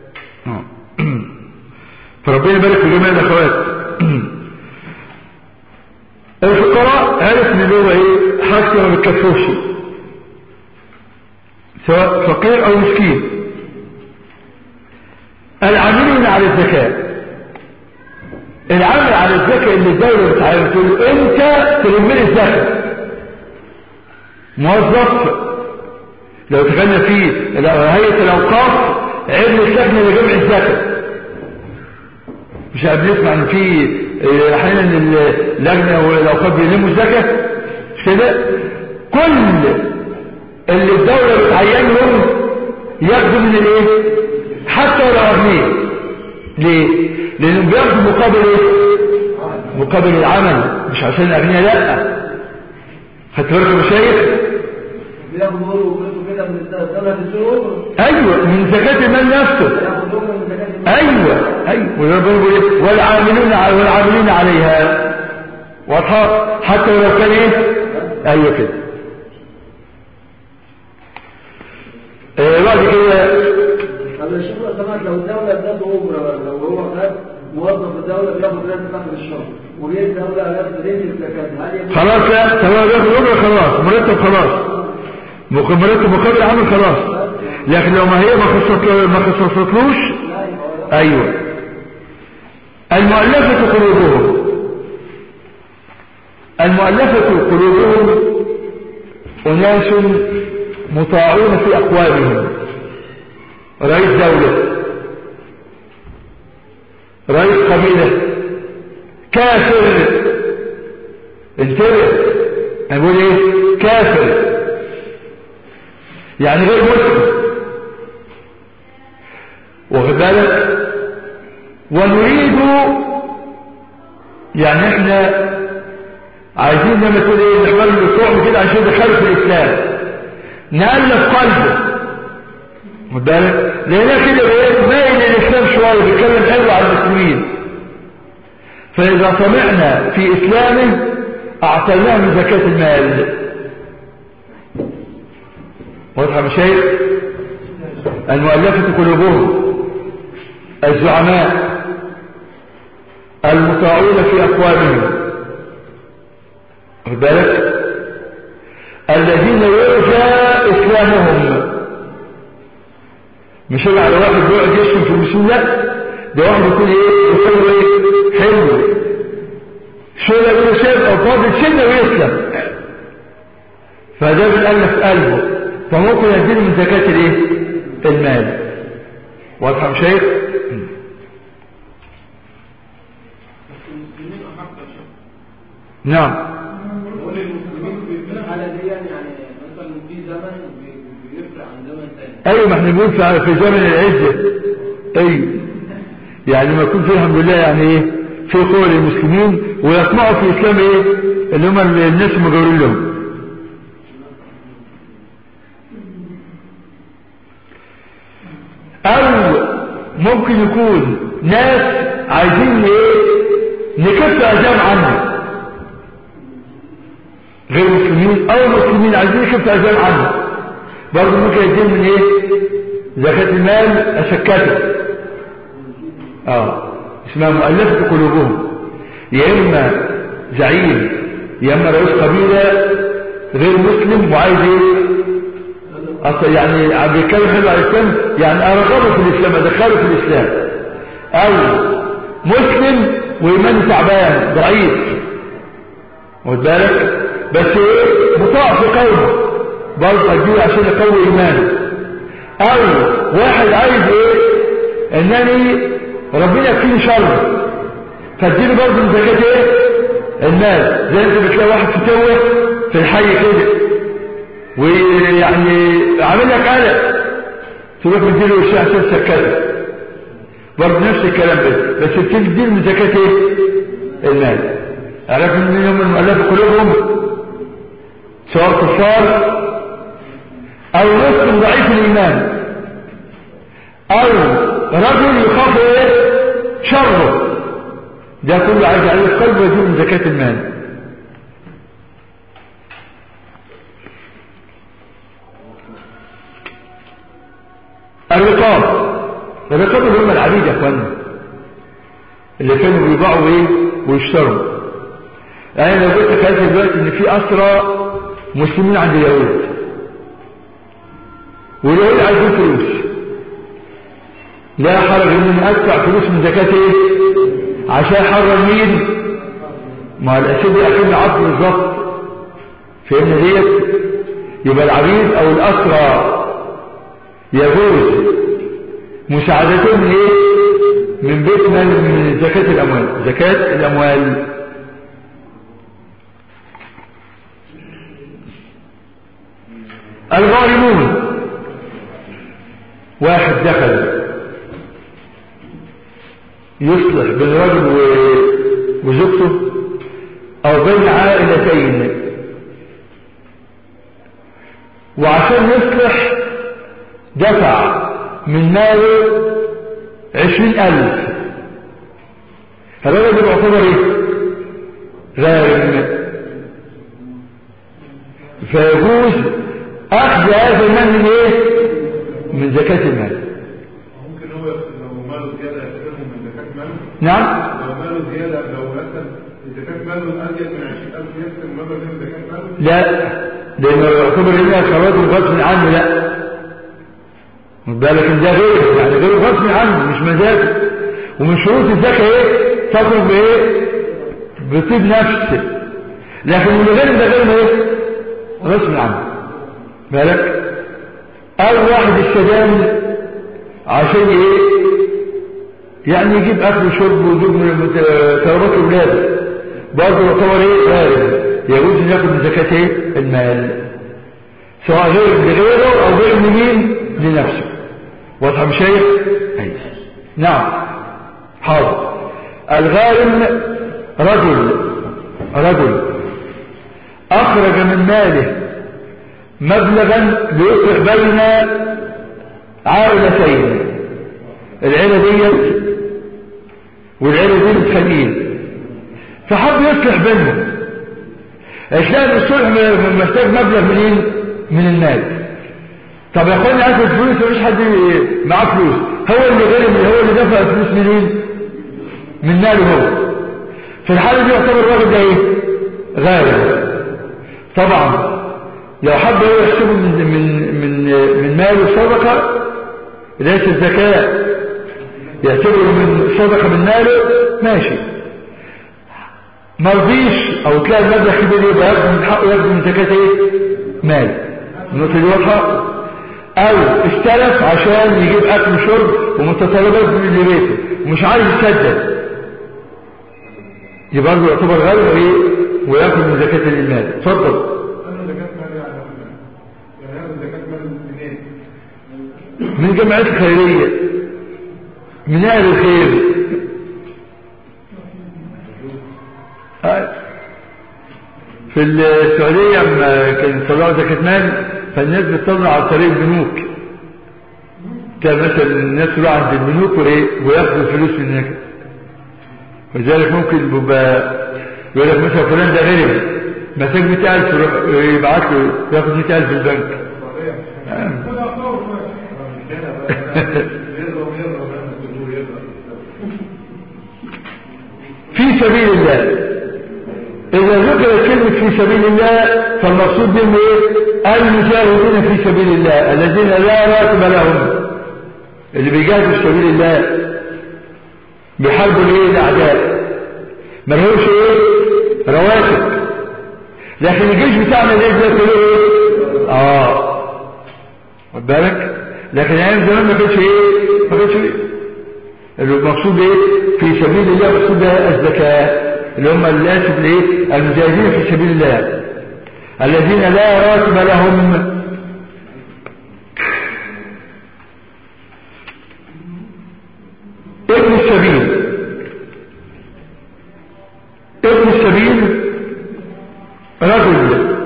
فربنا يبارك في جميع الأخوات الفقراء عرف ان هو ايه حاجته ما بتكفوش سواء فقير او مسكين العاملين على الزكاه العامل على الزكاة اللي الدولة بتعامل تقول انت تلم لي الزكاة موظف لو دخلنا فيه هيئة الأوقاف عمل سجن لجمع الزكاة مش بنسمع ان في آه، احيانا اللجنه والاوقاف بيلموا الزكاه مش كده كل اللي الدوله بتعينهم ياخدوا من الايه حتى ولو اغنياء ليه لانهم بياخدوا مقابل ايه مقابل العمل مش عشان الاغنياء لا خدت بالك يا مشايخ بياخدوا وبياخدوا كده من الدولة السوق ايوه من زكاه المال نفسه ياخدوا من زكاة المال. ايوه ايوه وربنا بيقول إيه؟ والعاملون ع- والعاملين عليها واضحه حتى ولو كان ايه ايوه كده آه بعد كده طب الشيخ لو سمحت لو الدولة ادته أجرة لو هو خد موظف الدولة بياخد راتب آخر الشهر وجه الدولة قالت راتب الزكاة هل يجوز؟ خلاص لا تمام بياخد اجره خلاص مرتب خلاص مق- مرتب مقابل عمل خلاص لكن لو ما هي ما خصصت ما خصصتلوش لا يبقى ولا- ايوه المؤلفة قلوبهم المؤلفة قلوبهم أناس مطاعون في أقوالهم رئيس دولة رئيس قبيلة كافر انتبه أنا بقول ايه كافر يعني غير مسلم واخد بالك ونريد يعني احنا عايزين لما تقول ايه نعمل له طعم كده عشان يدخله في الاسلام نألف قلبه خد بالك لقيناه كده ايه مايل للاسلام شويه بيتكلم حلو عن المسلمين فاذا طمعنا في اسلامه اعطيناه من زكاه المال واضح يا مشايخ المؤلفه قلوبهم الزعماء المطاعون في أقوامهم واخد بالك الذين يرجى إسلامهم مش هيبقى على واحد بيقعد يشتم في المسلمين لا ده واحد يكون ايه يقول ايه حلو شو ده يقول شيء او فاضل سنه ويسلم فده بنألف قلبه فممكن يديله من زكاة الايه المال واضحة يا شيخ المسلمين أحق يا شيخ نعم نقول المسلمين في في الحالة دي يعني يعني مثلا في زمن بي- بيفرق عن زمن تاني ايوه ما احنا بنقول في في زمن العزة ايوه يعني ما يكون في الحمد لله يعني ايه في قوة للمسلمين ويطمعوا في اسلام ايه اللي هم الناس المجاورين لهم او ممكن يكون ناس عايزين ايه نكف اذان عنه غير مسلمين او مسلمين عايزين يكف اذان عنه برضه ممكن يدين من ايه زكاة المال اشكته اه اسمها مؤلفة قلوبهم يا اما زعيم يا اما رئيس قبيلة غير مسلم وعايز ايه أصل يعني عم بيتكلم حلو على الاسلام يعني ارغبه في الاسلام ادخله في الاسلام او مسلم وايمانه تعبان ضعيف واخد بالك بس ايه مطاع في قومه برضه اديه عشان يقوي ايمانه او واحد عايز ايه انني ربنا يكفيني شر فاديله برضه من زكاه ايه المال زي انت بتلاقي واحد فتوه في الحي كده ويعني عامل لك قلق تروح مديله الشيء عشان سكته برضه نفس الكلام ده بس بتديله من زكاه ايه المال عرفت من هم المؤلفه قلوبهم سواء كفار او مسلم ضعيف الايمان او رجل يخاف ايه شره ده كله عايز عليه قلب ويجيب من زكاه المال الرقاب الرقاب اللي هم العبيد يا اخوانا اللي كانوا بيبيعوا ايه ويشتروا يعني لو قلت لك دلوقتي ان في اسرى مسلمين عند اليهود واليهود عايزين فلوس لا حرج ان ادفع فلوس من زكاة ايه عشان حرر مين ما الاسد دي اكيد عصر بالظبط فهمنا ديت يبقى العبيد او الاسرى يجوز مساعدتهم ايه من بيت مال من زكاة الأموال زكاة الأموال الغارمون واحد دخل يصلح بين رجل و- وزوجته أو بين عائلتين وعشان يصلح دفع من ماله عشرين ألف الرجل يعتبر ايه غارم فيجوز أخذ هذا المال من ايه من زكاة المال ممكن هو لو ماله زيادة يعتبرهم من زكاة ماله نعم لو ماله زيادة لو مثلا زكاة ماله أزيد من 20000 يحسب المبلغ ده من زكاة ماله لا لأنه يعتبر هنا خراج غصب عنه لا خد بالك ان ده غير يعني غير غصب عنه مش مزاجه ومن شروط الزكاة ايه تضرب بايه بطيب نفس لكن من غير ده غير ما ايه غصب عنه بالك او واحد استدام عشان ايه يعني يجيب اكل وشرب ويجيب من طلبات اولاده برضه يعتبر ايه غارب يجوز ان ياخد من زكاه ايه المال سواء غير لغيره او غير لمين لنفسه واضحه مش هي أيوة. نعم حاضر الغارم رجل رجل اخرج من ماله مبلغا ليصلح بين عائلتين العيله ديت والعيله دي متخانقين فحب يصلح بينهم هتلاقي الصلح م- محتاج مبلغ منين من المال طب يا اخواني هاخد فلوس مفيش حد معاه فلوس هو اللي غير هو اللي دفع الفلوس منين من ماله هو في الحالة دي يعتبر الراجل ده ايه غارب طبعا لو حب هو يحسبه من من من من ماله صدقة ليس الزكاة يعتبره من صدقة من ماله ماشي مرضيش او تلاقي المبلغ كبير يبقى ياخد من حقه ياخد من زكاة ايه مال النقطة دي واضحة او استلف عشان يجيب اكل وشرب ومتطلبات من بيته ومش عايز يسدد يبقى برضه يعتبر غير ايه وياخد من زكاة المال اتفضل أنا زكاة مال يعني يعني هذا زكاة مال منين؟ من جمعيات الخيرية من اهل الخير آه. في السعودية لما كان يطلعوا زكاة مال فالناس بتطلع على طريق البنوك كان مثلا الناس يروحوا عند البنوك وإيه؟ وياخدوا الفلوس من هناك ولذلك ممكن بيبقى يقول لك مثلا فلان ده غرب محتاج 100000 يروح يبعت له ياخد 100000 في البنك آه. في سبيل الله إذا ذكرت كلمة في سبيل الله فالمقصود بهم إيه؟ المجاهدين في سبيل الله الذين لا راتب لهم اللي بيجاهدوا في سبيل الله بيحاربوا الايه الاعداء ما لهمش ايه رواتب لكن الجيش بتاعنا ليه ده كله ايه اه خد بالك لكن ايام زمان ما كانش ايه ما كانش ايه المقصود ايه في سبيل الله المقصود ده الزكاه اللي هم الناس اللي ايه المجاهدين في سبيل الله الذين لا راتب لهم ابن السبيل ابن السبيل رجل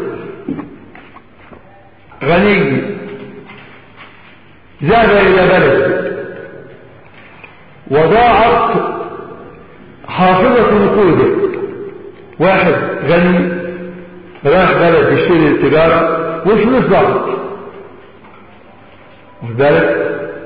غني ذهب إلى بلد وضاعت حافظة نقوده واحد غني راح بلد يشتري التجارة والفلوس ضاعت واخد بالك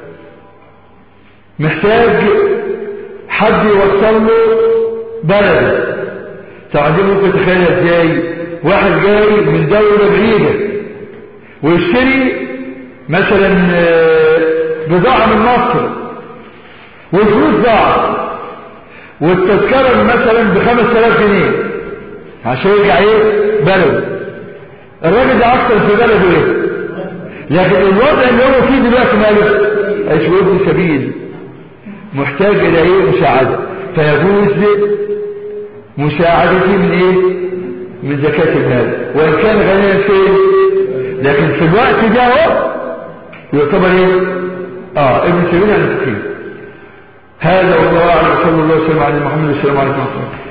محتاج حد يوصل له بلده طبعا دي ممكن تخيلها ازاي واحد جاي من دولة بعيدة ويشتري مثلا آه، بضاعة من مصر والفلوس ضاعت والتذكرة مثلا بخمس تلاف جنيه عشان يرجع ايه بلده الراجل ده اكتر في بلده ايه لكن الوضع اللي هو فيه دلوقتي ماله اسمه ابن سبيل محتاج إلى إيه مساعدة فيجوز مساعدتي من إيه من زكاة المال وإن كان غنيا فين لكن في الوقت ده هو يعتبر إيه آه ابن سبيل عن الفقير هذا والله أعلم صلى الله عليه وسلم على محمد صلى الله عليه وسلم